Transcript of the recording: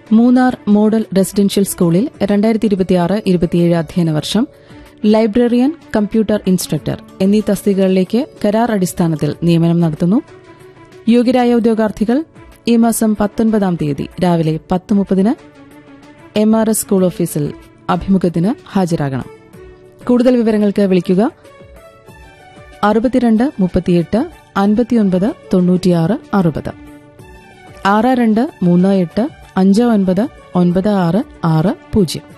Munnar model residential സ്കൂളിൽ രണ്ടായിരത്തി ഇരുപത്തിയാറ് ഇരുപത്തിയേഴ് അധ്യയന വർഷം ലൈബ്രറിയൻ കമ്പ്യൂട്ടർ ഇൻസ്ട്രക്ടർ എന്നീ തസ്തികകളിലേക്ക് കരാർ അടിസ്ഥാനത്തിൽ നിയമനം നടത്തുന്നു യോഗ്യരായ ഉദ്യോഗാർത്ഥികൾ ഈ മാസം പത്തൊൻപതാം തീയതി രാവിലെ പത്ത് മുപ്പതിന് എം ആർ എസ് സ്കൂൾ ഓഫീസിൽ അഭിമുഖത്തിന് ഹാജരാകണം കൂടുതൽ വിവരങ്ങൾക്ക് വിളിക്കുക അറുപത്തിരണ്ട് മുപ്പത്തിയെട്ട് അൻപത്തിയൊൻപത് തൊണ്ണൂറ്റിയാറ് അറുപത് ആറ് രണ്ട് മൂന്ന് എട്ട് അഞ്ച് ഒൻപത് ഒൻപത് ആറ് ആറ് പൂജ്യം